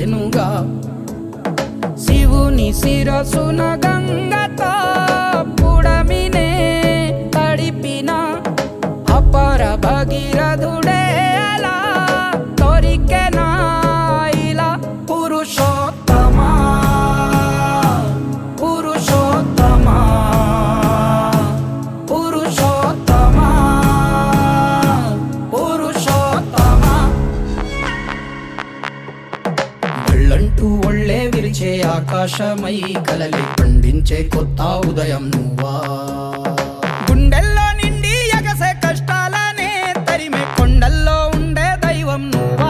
కలిసెనుగా శివుని శిరసున గంగతో పుడమినే తడిపిన అపర భగీరథుడే అలా తొరికెనా ఇలా పురుషోత్తమా పురుషోత్తమా పురుషోత్తమా పురుషోత్తమా వెళ్ళంటూ ఒళ్ళే విరిచే ఆకాశమై కలలి పండించే కొత్త ఉదయం నువ్వా గుండెల్లో నిండి ఎగసే కష్టాలనే తరిమే కొండల్లో ఉండే దైవం నువ్వా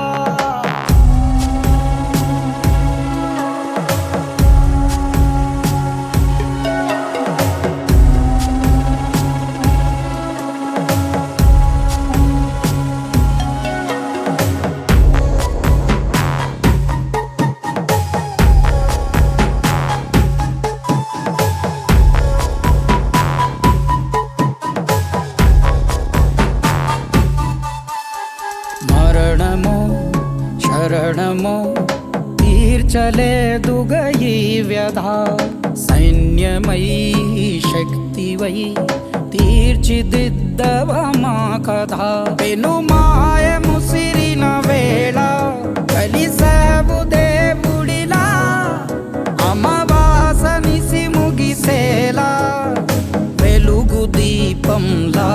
మరణమో శరణమో తీర్చలేదుగ ఈ వ్యధ సైన్యమై శక్తివై తీర్చిదిద్దవ మా కథ పెను మాయ ముసిరిన వేళ కలిసావు దేవుడిలా అమవాస నిసి ముగిసేలా వెలుగు దీపంలా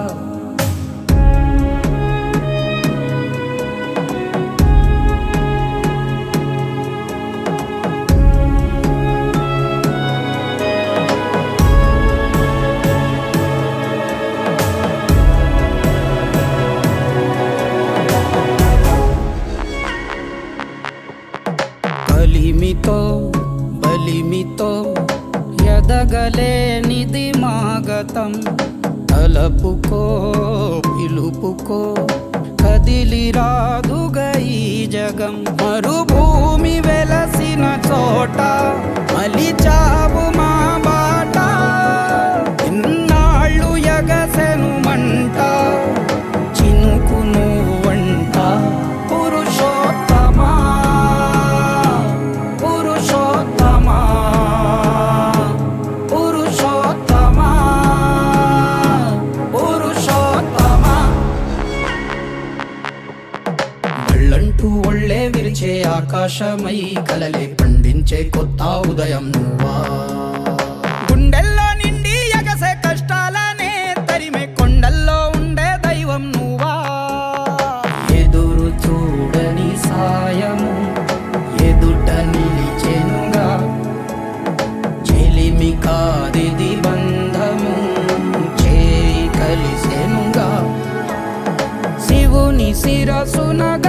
కలిమితో బలిమితో ఎదగలేనిది మాగతం తలపుకో పిలుపుకో కదిలి రాదుగ ఈ జగం మరుభూమి వెలసిన చోట మలిచావు మా బాట ఇన్నాళ్ళు ఎగసెను మంట చినుకు నువ్వంట పురుషోత్తమా పురుషోత్తమా పురుషోత్తమా పురుషోత్తమా వెళ్ళంటూ ఒళ్ళే విరిచే ఆకాశమై కలలే పండించే కొత్త ఉదయం నువ్వా గుండెల్లో నిండి ఎగసే కష్టాలనే తరిమే కొండల్లో ఉండే దైవం నువ్వా ఎదురు చూడని సాయము ఎదుట నిలిచెనుగా చెలిమి కాదిది బంధము చేయి కలిసెనుగా శివుని శిరసునగా